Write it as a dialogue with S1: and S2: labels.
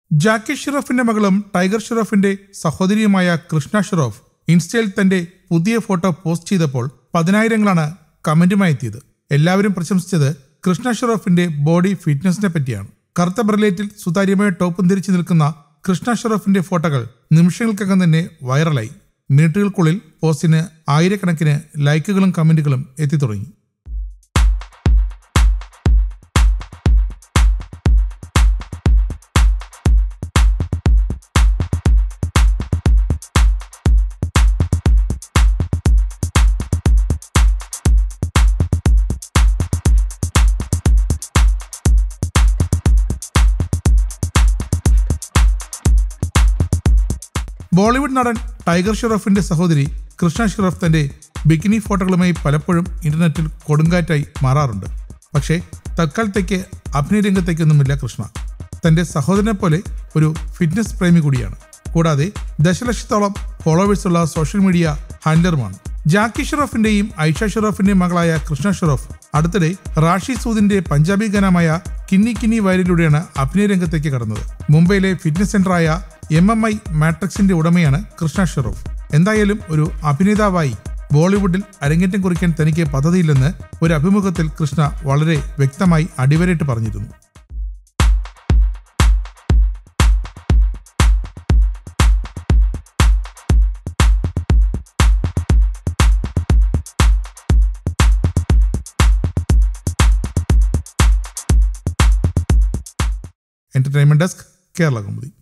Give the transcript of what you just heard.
S1: ജാക്കി ഷിറോഫിന്റെ മകളും ടൈഗർ ഷിറോഫിന്റെ സഹോദരിയുമായ കൃഷ്ണ ഷിറോഫ് ഇൻസ്റ്റയിൽ തന്റെ പുതിയ ഫോട്ടോ പോസ്റ്റ് ചെയ്തപ്പോൾ പതിനായിരങ്ങളാണ് കമന്റുമായി എത്തിയത് എല്ലാവരും പ്രശംസിച്ചത് കൃഷ്ണ ഷിറോഫിന്റെ ബോഡി ഫിറ്റ്നസിനെ പറ്റിയാണ് കറുത്ത ബ്രലേറ്റിൽ സുതാര്യമായ ടോപ്പും ധരിച്ചു നിൽക്കുന്ന കൃഷ്ണ ഷിറോഫിന്റെ ഫോട്ടോകൾ നിമിഷങ്ങൾക്കകം തന്നെ വൈറലായി മിനിറ്റുകൾക്കുള്ളിൽ പോസ്റ്റിന് ആയിരക്കണക്കിന് ലൈക്കുകളും കമന്റുകളും എത്തി തുടങ്ങി ബോളിവുഡ് നടൻ ടൈഗർ ഷിറോഫിന്റെ സഹോദരി കൃഷ്ണ ഷിറോഫ് തന്റെ ബിക്കിനി ഫോട്ടോകളുമായി പലപ്പോഴും ഇന്റർനെറ്റിൽ കൊടുങ്കാറ്റായി മാറാറുണ്ട് പക്ഷേ തൽക്കാലത്തേക്ക് അഭിനയ രംഗത്തേക്കൊന്നുമില്ല കൃഷ്ണ തന്റെ സഹോദരനെ പോലെ ഒരു ഫിറ്റ്നസ് പ്രേമി കൂടിയാണ് കൂടാതെ ദശലക്ഷത്തോളം ഫോളോവേഴ്സുള്ള സോഷ്യൽ മീഡിയ ഹാൻഡലറുമാണ് ജാക്കി ഷെറോഫിന്റെയും ഐഷ ഷെറോഫിന്റെയും മകളായ കൃഷ്ണ ഷെറോഫ് അടുത്തിടെ റാഷി സൂദിന്റെ പഞ്ചാബി ഗാനമായ കിന്നി കിന്നി വയലിലൂടെയാണ് അഭിനയ രംഗത്തേക്ക് കടന്നത് മുംബൈയിലെ ഫിറ്റ്നസ് സെന്ററായ എം എം ഐ മാട്രിക്സിന്റെ ഉടമയാണ് കൃഷ്ണ ഷെറോഫ് എന്തായാലും ഒരു അഭിനേതാവായി ബോളിവുഡിൽ അരങ്ങേറ്റം കുറിക്കാൻ തനിക്ക് പദ്ധതിയില്ലെന്ന് ഒരു അഭിമുഖത്തിൽ കൃഷ്ണ വളരെ വ്യക്തമായി അടിവരയിട്ട് പറഞ്ഞിരുന്നു എന്റർടൈൻമെന്റ് ഡെസ്ക് കേരള കൗമുദി